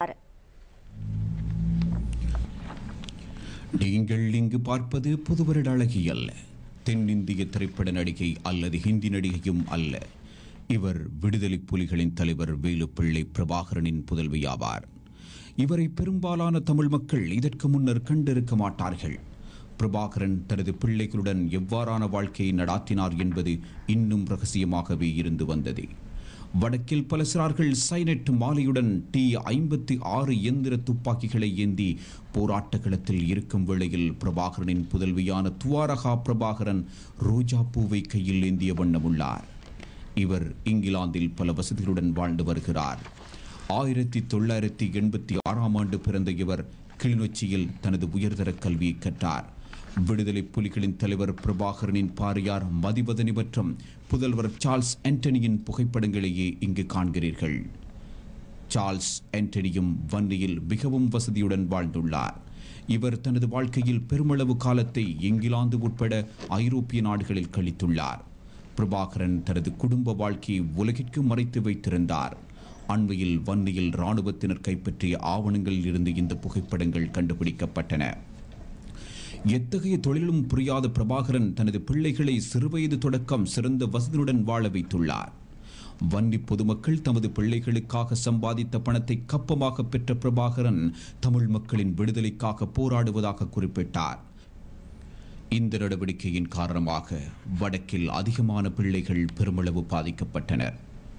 நீங்கள் இங்கு பார்ப்பது புதுவருட அழகி அல்ல தென்னிந்திய திரைப்பட நடிகை அல்லது ஹிந்தி நடிகையும் அல்ல இவர் விடுதலை புலிகளின் தலைவர் வேலுப்பிள்ளை பிரபாகரனின் புதல்வியாவார் இவரை பெரும்பாலான தமிழ் மக்கள் இதற்கு முன்னர் கண்டிருக்க மாட்டார்கள் பிரபாகரன் தனது பிள்ளைகளுடன் எவ்வாறான வாழ்க்கையை நடாத்தினார் என்பது இன்னும் ரகசியமாகவே இருந்து வந்தது வடக்கில் பல சிறார்கள் சைனட் மாலையுடன் டி ஐம்பத்தி ஆறு எந்திர துப்பாக்கிகளை ஏந்தி போராட்ட களத்தில் இருக்கும் வேளையில் பிரபாகரனின் புதல்வியான துவாரகா பிரபாகரன் ரோஜா பூவை கையில் ஏந்திய வண்ணம் உள்ளார் இவர் இங்கிலாந்தில் பல வசதிகளுடன் வாழ்ந்து வருகிறார் ஆயிரத்தி தொள்ளாயிரத்தி எண்பத்தி ஆறாம் ஆண்டு பிறந்த இவர் கிளிநொச்சியில் தனது உயர்தர கல்வியை கற்றார் விடுதலை புலிகளின் தலைவர் பிரபாகரனின் பாரியார் மதிவதனி மற்றும் புதல்வர் சார்ல்ஸ் ஆண்டனியின் புகைப்படங்களையே இங்கு காண்கிறீர்கள் சார்ல்ஸ் ஆண்டனியும் வன்னியில் மிகவும் வசதியுடன் வாழ்ந்துள்ளார் இவர் தனது வாழ்க்கையில் பெருமளவு காலத்தை இங்கிலாந்து உட்பட ஐரோப்பிய நாடுகளில் கழித்துள்ளார் பிரபாகரன் தனது குடும்ப வாழ்க்கையை உலகிற்கு மறைத்து வைத்திருந்தார் அண்மையில் வன்னியில் இராணுவத்தினர் கைப்பற்றிய ஆவணங்களில் இருந்து இந்த புகைப்படங்கள் கண்டுபிடிக்கப்பட்டன எத்தகைய தொழிலும் புரியாத பிரபாகரன் தனது பிள்ளைகளை சிறுவயது தொடக்கம் சிறந்த வசதியுடன் வாழ வைத்துள்ளார் வன்னி பொதுமக்கள் தமது பிள்ளைகளுக்காக சம்பாதித்த பணத்தை கப்பமாக பெற்ற பிரபாகரன் தமிழ் மக்களின் விடுதலைக்காக போராடுவதாக குறிப்பிட்டார் இந்த நடவடிக்கையின் காரணமாக வடக்கில் அதிகமான பிள்ளைகள் பெருமளவு பாதிக்கப்பட்டனர்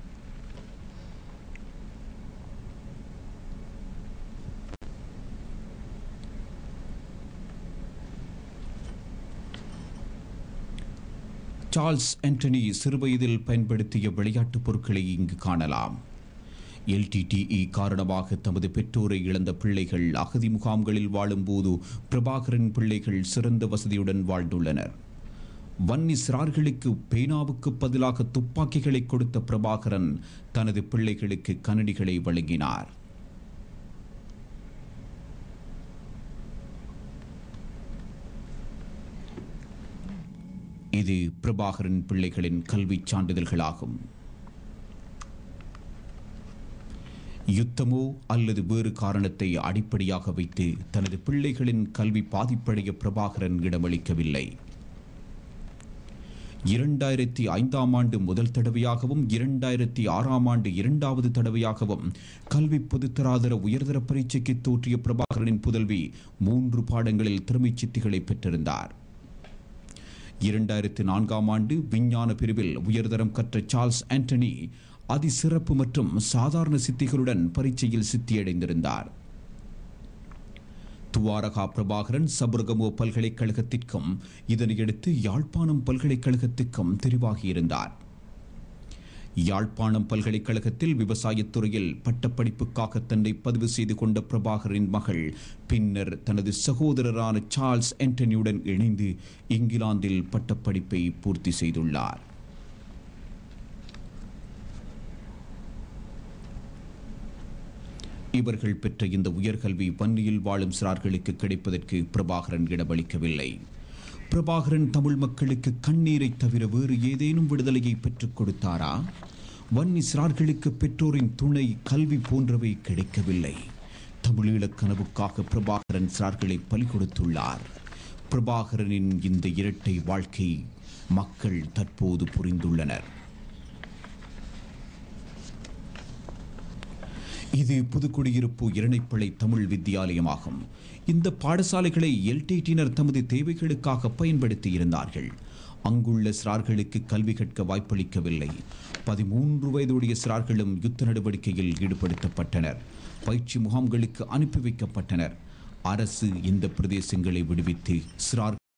சார்ல்ஸ் ஆண்டனி சிறுவயதில் பயன்படுத்திய விளையாட்டுப் பொருட்களை இங்கு காணலாம் எல்டிடிஇ காரணமாக தமது பெற்றோரை இழந்த பிள்ளைகள் அகதி முகாம்களில் வாழும்போது பிரபாகரன் பிள்ளைகள் சிறந்த வசதியுடன் வாழ்ந்துள்ளனர் வன்னி சிறார்களுக்கு பேனாவுக்கு பதிலாக துப்பாக்கிகளை கொடுத்த பிரபாகரன் தனது பிள்ளைகளுக்கு கனடிகளை வழங்கினார் இது பிரபாகரன் பிள்ளைகளின் கல்விச் சான்றிதழ்களாகும் யுத்தமோ அல்லது வேறு காரணத்தை அடிப்படையாக வைத்து தனது பிள்ளைகளின் கல்வி பாதிப்படைய பிரபாகரன் இடமளிக்கவில்லை இரண்டாயிரத்தி ஐந்தாம் ஆண்டு முதல் தடவையாகவும் இரண்டாயிரத்தி ஆறாம் ஆண்டு இரண்டாவது தடவையாகவும் கல்வி பொதுத்தராதர உயர்தர பரீட்சைக்கு தோற்றிய பிரபாகரனின் புதல்வி மூன்று பாடங்களில் திறமைச் சித்திகளை பெற்றிருந்தார் இரண்டாயிரத்தி நான்காம் ஆண்டு விஞ்ஞான பிரிவில் உயர்தரம் கற்ற சார்ல்ஸ் ஆண்டனி அதிசிறப்பு மற்றும் சாதாரண சித்திகளுடன் பரீட்சையில் சித்தியடைந்திருந்தார் துவாரகா பிரபாகரன் சபர்கமோ பல்கலைக்கழகத்திற்கும் இதனையடுத்து யாழ்ப்பாணம் பல்கலைக்கழகத்திற்கும் தெரிவாகியிருந்தார் யாழ்ப்பாணம் பல்கலைக்கழகத்தில் விவசாயத் துறையில் பட்டப்படிப்புக்காக தன்னை பதிவு செய்து கொண்ட பிரபாகரின் மகள் பின்னர் தனது சகோதரரான சார்ல்ஸ் ஆண்டனியுடன் இணைந்து இங்கிலாந்தில் பட்டப்படிப்பை பூர்த்தி செய்துள்ளார் இவர்கள் பெற்ற இந்த உயர்கல்வி வன்னியில் வாழும் சிறார்களுக்கு கிடைப்பதற்கு பிரபாகரன் இடமளிக்கவில்லை பிரபாகரன் தமிழ் மக்களுக்கு கண்ணீரை தவிர வேறு ஏதேனும் விடுதலையை பெற்றுக் கொடுத்தாரா வன்னி சிறார்களுக்கு பெற்றோரின் துணை கல்வி போன்றவை கிடைக்கவில்லை தமிழீழக் கனவுக்காக பிரபாகரன் சிறார்களை பலி கொடுத்துள்ளார் பிரபாகரனின் இந்த இரட்டை வாழ்க்கை மக்கள் தற்போது புரிந்துள்ளனர் இது புதுக்குடியிருப்பு இரணைப்பிள்ளை தமிழ் வித்தியாலயமாகும் இந்த பாடசாலைகளை எல்டிடியினர் தமது தேவைகளுக்காக பயன்படுத்தி இருந்தார்கள் அங்குள்ள சிறார்களுக்கு கல்வி கற்க வாய்ப்பளிக்கவில்லை பதிமூன்று வயதுடைய சிறார்களும் யுத்த நடவடிக்கையில் ஈடுபடுத்தப்பட்டனர் பயிற்சி முகாம்களுக்கு அனுப்பி வைக்கப்பட்டனர் அரசு இந்த பிரதேசங்களை விடுவித்து சிறார்